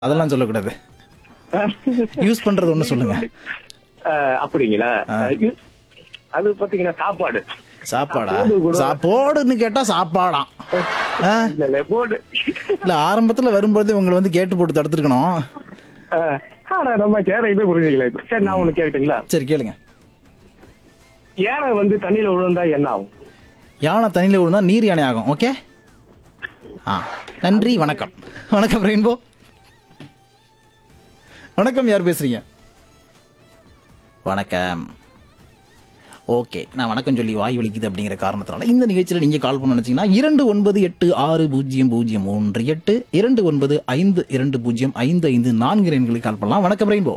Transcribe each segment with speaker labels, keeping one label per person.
Speaker 1: அதெல்லாம் சொல்லக்கூடாது யூஸ் பண்றது ஒண்ணு சொல்லுங்க
Speaker 2: அஹ், அப்படிங்களா இது- அது பாத்தீங்கன்னா சாப்பாடு
Speaker 1: சாப்பாடா சாப்பாடுன்னு கேட்டா சாப்பாடாம் ஆ?
Speaker 2: இல்ல இல்ல போர்டு
Speaker 1: இல்ல ஆரம்பத்துல வரும்போது உங்களை வந்து கேட்டு போட்டு தடுத்துருக்கணும்
Speaker 2: ஆனா நம்ம கேர இது புரிஞ்சுக்கல இப்ப. சரி நான் ஒண்ணு கேட்டுங்களா
Speaker 1: சரி கேளுங்க
Speaker 2: யானை வந்து தண்ணியில விழுந்தா என்ன ஆகும்
Speaker 1: யானை தண்ணியில விழுந்தா நீர் யானை ஆகும் ஓகே ஆ நன்றி வணக்கம் வணக்கம் ரெயின்போ வணக்கம் யார் பேசுறீங்க வணக்கம் ஓகே நான் வணக்கம் சொல்லி வாய் வலிக்குது அப்படிங்கிற காரணத்தினால இந்த நிகழ்ச்சியில் நீங்கள் கால் பண்ண நினைச்சீங்கன்னா இரண்டு ஒன்பது எட்டு ஆறு பூஜ்ஜியம் பூஜ்ஜியம் மூன்று எட்டு இரண்டு ஒன்பது ஐந்து இரண்டு பூஜ்ஜியம் ஐந்து ஐந்து நான்கு எண்களுக்கு கால் பண்ணலாம் வணக்கம் ரெயின்போ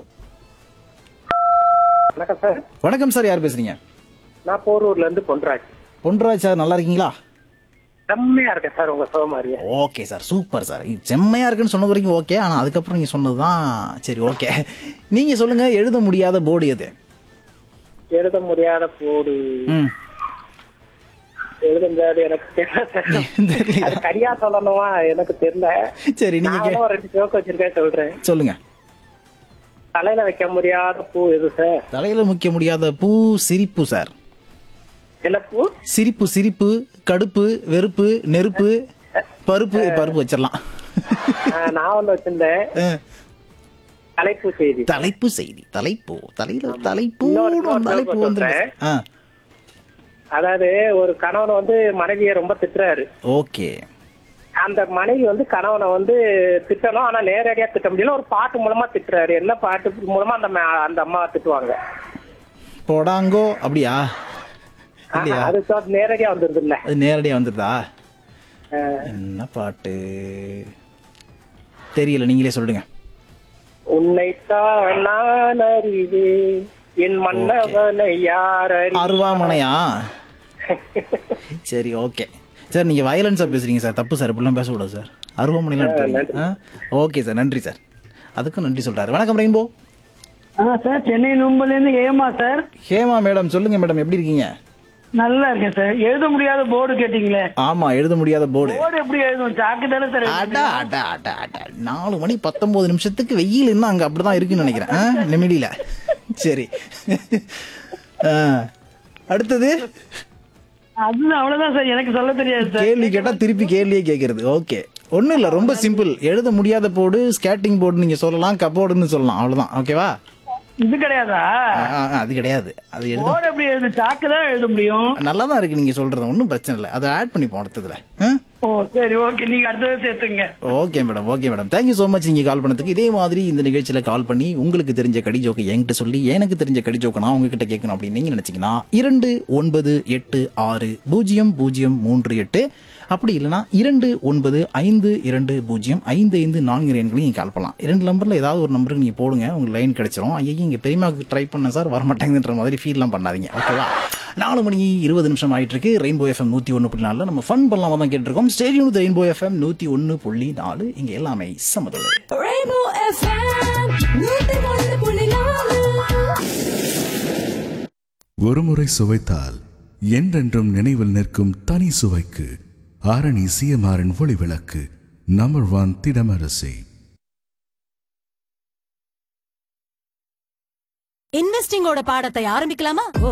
Speaker 2: வணக்கம் சார்
Speaker 1: வணக்கம் சார் யார் பேசுறீங்க
Speaker 2: நான் போரூர்ல இருந்து பொன்ராஜ்
Speaker 1: பொன்ராஜ் சார் நல்லா இருக்கீங்களா
Speaker 2: செம்மையா இருக்கேன் சார் உங்க சோமாரியா
Speaker 1: ஓகே சார் சூப்பர் சார் இது செம்மையா இருக்குன்னு சொன்னது வரைக்கும் ஓகே ஆனா அதுக்கப்புறம் நீங்க சொன்னதுதான் சரி ஓகே நீங்க சொல்லுங்க எழுத முடியாத போர்டு எது
Speaker 2: எழுத முடியாத போடு
Speaker 1: ம்
Speaker 2: எழுத முடியாது எனக்கு தெரியல சார்
Speaker 1: தெரியல.
Speaker 2: அது சரியா சொல்லணுமா எனக்கு தெரியல
Speaker 1: சரி நீங்க
Speaker 2: நான்
Speaker 1: கே-
Speaker 2: வேணா ஒரு ரெண்டு ஜோக் வச்சிருக்கேன் சொல்றேன்
Speaker 1: சொல்லுங்க
Speaker 2: தலையில வைக்க முடியாத பூ எது சார்
Speaker 1: தலையில முக்கிய முடியாத பூ சிரிப்பு சார்
Speaker 2: என்ன பூ
Speaker 1: சிரிப்பு சிரிப்பு கடுப்பு வெறுப்பு நெருப்பு பருப்பு பருப்பு வச்சிடலாம்
Speaker 2: ஆஹ், நான் ஒண்ணு வச்சிருந்தேன்
Speaker 1: அஹ்,
Speaker 2: தலைப்பு செய்தி
Speaker 1: தலைப்பு செய்தி தலைப்பு தலையில தலைப்பு
Speaker 2: இன்னொரு- இன்னொரு
Speaker 1: தலைப்பு
Speaker 2: joke
Speaker 1: வந்து
Speaker 2: சொல்றேன். அதாவது ஒரு கணவன் வந்து மனைவியை ரொம்ப திட்டுறாரு
Speaker 1: ஓகே
Speaker 2: அந்த மனைவி வந்து கணவனை வந்து திட்டணும் ஆனா நேரடியா திட்ட முடியல ஒரு பாட்டு மூலமா திட்டுறாரு என்ன பாட்டு மூலமா அந்த ம- அந்த அம்மா திட்டுவாங்க
Speaker 1: போடாங்கோ அப்படியா இல்லையா
Speaker 2: ஆஹ், அது சொ- நேரடியா வந்துருது இல்ல
Speaker 1: அது நேரடியா வந்துருதா என்ன பாட்டு தெரியல நீங்களே சொல்லுங்க
Speaker 2: உன்னைத்தான் நான் அறிவேன் என் மன்னவனை யார் அறி
Speaker 1: அருவாமனையா சரி ஓகே சார் நீங்க வயலன்ஸா பேசுறீங்க சார் தப்பு சார் இப்படிலாம் பேசக்கூடாது சார் அருவாமனைலாம் எடுத்துறீங்க ஓகே சார் நன்றி சார் அதுக்கும் நன்றி சொல்றாரு வணக்கம் ரெயின்போ
Speaker 3: ஆ சார் சென்னை நும்பல்ல இருந்து ஏமா சார்
Speaker 1: ஹேமா மேடம் சொல்லுங்க மேடம் எப்படி இருக்கீங்க
Speaker 3: நல்லா இருக்கேன் சார் எழுத முடியாத போர்டு கேட்டீங்களே
Speaker 1: ஆமா எழுத முடியாத போர்டு
Speaker 3: போர்டு எப்படி எழுதும் சாக்கு தானே சார் எழுதும்.
Speaker 1: அடா அடா அடா அடா நாலு மணி பத்தொன்பது நிமிஷத்துக்கு வெயில் இன்னும் அங்க அப்படிதான் இருக்குன்னு நினைக்கிறேன் ஆ, நெமிடியில சரி ஆ, அடுத்தது
Speaker 3: அதுதான் அவ்வளவுதான் சார் எனக்கு சொல்ல தெரியாது சார்
Speaker 1: கேள்வி கேட்டா திருப்பி கேள்வியே கேட்கறது ஓகே ஒண்ணும் இல்ல ரொம்ப சிம்பிள் எழுத முடியாத போர்டு ஸ்கேட்டிங் போர்டு நீங்க சொல்லலாம் கபோர்டுன்னு சொல்லலாம் அவ்வளவுதான் ஓகேவா
Speaker 3: இது கிடையாதா
Speaker 1: ஆ, ஆ, அது கிடையாது அது எழுத
Speaker 3: போர்டு எப்படி எழுது சாக்கு தான் எழுத முடியும்
Speaker 1: நல்லா தான் இருக்கு நீங்க சொல்றது ஒன்றும் பிரச்சனை இல்லை அதை ஆட் பண்ணி அடுத்ததுல ஆ?
Speaker 3: ஓ சரி ஓகே நீங்க அடுத்தது சேர்த்துங்க
Speaker 1: okay madam okay madam thank you so much நீங்கள் கால் பண்ணதுக்கு இதே மாதிரி இந்த நிகழ்ச்சியில் கால் பண்ணி உங்களுக்கு தெரிஞ்ச கடி ஜோக்கை என்கிட்ட சொல்லி எனக்கு தெரிஞ்ச கடி ஜோக்கை நான் உங்ககிட்ட கேட்கணும் அப்படின்னு நீங்கள் நினச்சிங்கன்னா இரண்டு ஒன்பது எட்டு ஆறு பூஜ்ஜியம் பூஜ்ஜியம் மூன்று எட்டு அப்படி இல்லைனா இரண்டு ஒன்பது ஐந்து இரண்டு பூஜ்ஜியம் ஐந்து ஐந்து நான்கு எண்களையும் நீங்கள் கால் பண்ணலாம் இரண்டு நம்பரில் ஏதாவது ஒரு நம்பருக்கு நீங்கள் போடுங்க உங்களுக்கு லைன் கிடைச்சிரும் ஐயா இங்கே பெரியமாவுக்கு ட்ரை பண்ண சார் வரமாட்டேங்குதுன்ற மாதிரி ஃபீல்லாம் பண்ணாதீங்க ஓகேவா நாலு மணி இருபது நிமிஷம் ஆயிட்டு இருக்கு ரெயின்போ எஃப்எம் நூற்றி ஒன்று புள்ளி நாலில் நம்ம ஃபன் பண்ணலாமா தான் கேட்டிருக்கோம் ஸ்டேடியம் ரெயின்போ எஃப்எம் நூற்றி ஒன்று புள்ளி நாலு இங்கே எல்லாமே சமதொழு
Speaker 4: Rainbow FM, நூத்தி ஒன்று புள்ளி நாலு.
Speaker 5: ஒருமுறை சுவைத்தால் என்றென்றும் நினைவில் நிற்கும் தனி சுவைக்கு ஆரணி சிஎம்ஆரின் ஒளி விளக்கு நம்பர் ஒன் திடமரசி
Speaker 4: இன்வெஸ்டிங்கோட பாடத்தை ஆரம்பிக்கலாமா ஓ